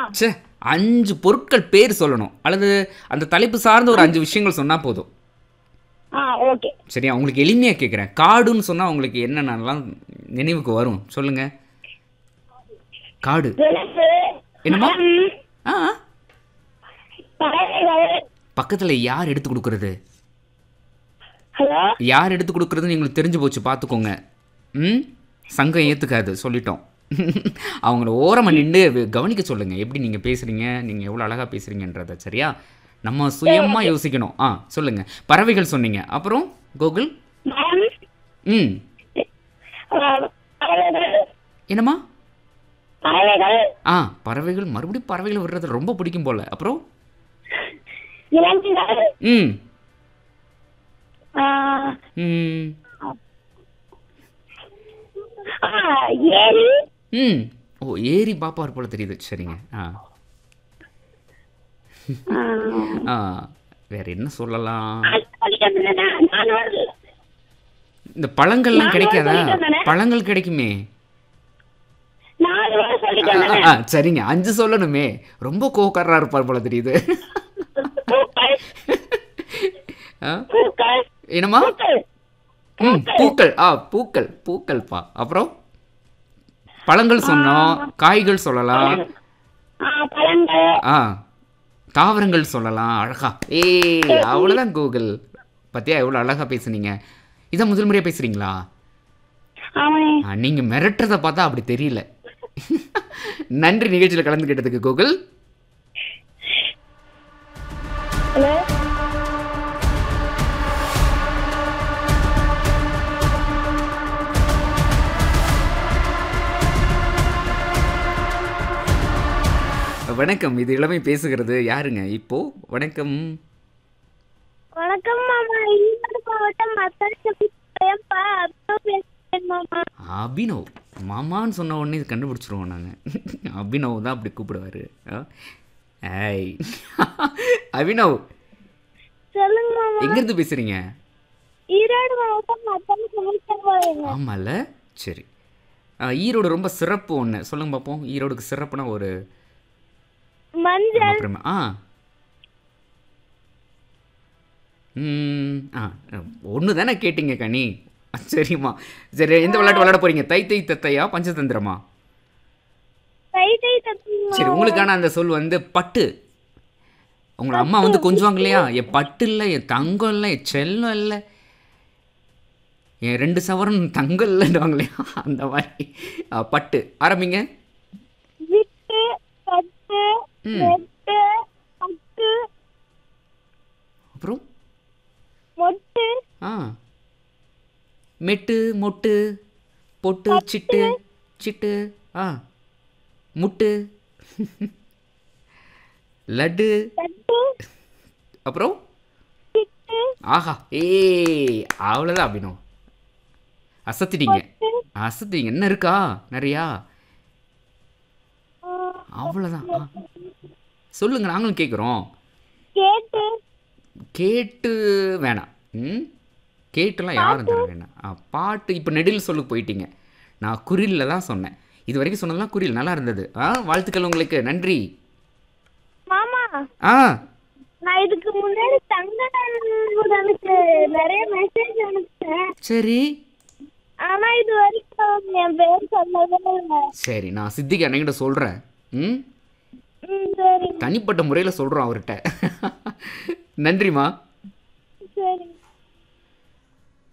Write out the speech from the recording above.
ச்சே அஞ்சு பொருட்கள் பேர் சொல்லணும் அல்லது அந்த தலைப்பு சார்ந்த ஒரு அஞ்சு விஷயங்கள் சொன்னால் போதும் ஆ ஓகே சரியா உங்களுக்கு எளிமையாக கேட்குறேன் காடுன்னு சொன்னால் உங்களுக்கு என்னென்னலாம் நினைவுக்கு வரும் சொல்லுங்க காடு விலங்கு என்னம்மா? மரம், ஆ பறவைகள் பக்கத்தில் யார் எடுத்து கொடுக்கறது ஹலோ யார் எடுத்து கொடுக்குறதுன்னு எங்களுக்கு தெரிஞ்சு போச்சு பார்த்துக்கோங்க ம் சங்கம் ஏற்றுக்காது சொல்லிட்டோம் அவங்கள ஓரமாக நின்று கவனிக்க சொல்லுங்கள் எப்படி நீங்கள் பேசுகிறீங்க நீங்கள் எவ்வளோ அழகாக பேசுகிறீங்கன்றத சரியா நம்ம சுயமாக யோசிக்கணும் ஆ சொல்லுங்கள் பறவைகள் சொன்னீங்க அப்புறம் கோகுல் மரம் ம் ஆ, பறவைகள் என்னம்மா பறவைகள் ஆ பறவைகள் மறுபடியும் பறவைகள் விடுறது ரொம்ப பிடிக்கும் போல் அப்புறம் விலங்குகள் ம் ஆ, ம் ஆ, ஏரி ம் ஓ ஏரி பாப்பார் போல தெரியுது சரிங்க ஆ ஆ, ஆ வேற என்ன சொல்லலாம் அது சொல்லிட்டு வந்தேனே, நான் வரல. இந்த பழங்கள்லாம் நான் கிடைக்காதா சொல்லிட்டு வந்தேனே. பழங்கள் கிடைக்குமே நாலு வரை சொல்லிட்டு ஆ, வந்தேனே. ஆ, சரிங்க அஞ்சு சொல்லணுமே ரொம்ப கோக்காரா இருப்பார் போல தெரியுது பூக்கள் ஆ, பூக்கள் என்னம்மா பூக்கள் ம் பூக்கள் ஆ பூக்கள் பூக்கள்ப்பா அப்புறம் பழங்கள் சொன்னோம் காய்கள் சொல்லலாம் ஆ, பழங்கள் ஆ தாவரங்கள் சொல்லலாம் அழகா ஏய் அவ்வளோதான் கூகுள் பத்தியா எவ்வளோ அழகா பேசுனீங்க இதான் முதல் முறையாக பேசுறீங்களா ஆமாண்ணே ஆ, நீங்க மிரட்டுறத பார்த்தா அப்படி தெரியல நன்றி நிகழ்ச்சியில் கலந்துக்கிட்டதுக்கு கூகுள் ஹலோ வணக்கம் இது இளமை பேசுகிறது யாருங்க இப்போ வணக்கம் வணக்கம் மாமா ஈரோடு மாவட்டம் மத்தாச்சப்பா அப்புறம் பேசுறேன் மாமா அபினவ் மாமான்னு சொன்ன உடனே இது கண்டுபிடிச்சிருவோம் நாங்கள் அபினவ் தான் அப்படி கூப்பிடுவாரு ஆ? ஏய் அபினவ் சொல்லுங்க மாமா எங்கேருந்து பேசுறீங்க ஈரோடு மாவட்டம் மத்தாச்சப்பா ஆமால சரி ஆ, ஈரோடு ரொம்ப சிறப்பு ஒன்று சொல்லுங்க பார்ப்போம் ஈரோடுக்கு சிறப்புனா ஒரு மஞ்சள் நம்ம பிரம- ஆ ம் ஆ ஒன்று தானே கேட்டீங்க கனி சரிம்மா சரி எந்த விளையாட்டு விளையாட போறீங்க தை தை தத்தையா பஞ்சதந்திரமா தை தை தத்துவம் சரி உங்களுக்கான அந்த சொல் வந்து பட்டு உங்களை அம்மா வந்து கொஞ்சுவாங்க இல்லையா என் பட்டு இல்லை என் தங்கம் இல்லை என் செல்லம் இல்லை என் ரெண்டு சவரன் தங்கம் இல்லைன்னுவாங்க இல்லையா அந்த மாதிரி ஆ, பட்டு ஆரம்பிங்க விட்டு பட்டு ம். வெட்டு பட்டு அப்புறம் மொட்டு ஆ மெட்டு மொட்டு பொட்டு சிட்டு சிட்டு ஆ முட்டு லட்டு தட்டு அப்புறம் சிட்டு ஆஹா ஏய் அவ்வளோதான் அபினவ் அசத்திட்டீங்க அசத்திட்டீங்க என்ன இருக்கா நிறையா அவ்வளோதான் ஆ. சொல்லுங்க நாங்களும் கேட்குறோம் கேட்டு கேட்டு வேணாம் ம் கேட்டுலாம் யாரும் தர வேணாம் ஆ, பாட்டு இப்போ நெடில் சொல்லு போயிட்டீங்க நான் குரிலில் தான் சொன்னேன் இது வரைக்கும் சொன்னதெல்லாம் குரில் நல்லா இருந்தது ஆ வாழ்த்துக்கள் உங்களுக்கு நன்றி மாமா ஆ நான் இதுக்கு முன்னாடி தங்க எனக்கு நிறைய மெசேஜ் அனுப்பிச்சேன் சரி ஆனா இது வரைக்கும் என் பேர் சொல்லவே இல்லை சரி நான் சித்திக்கு அன்னைக்கிட்ட சொல்கிறேன் ம் ம் சரி தனிப்பட்ட முறையில் சொல்கிறோம் அவர்கிட்ட நன்றிம்மா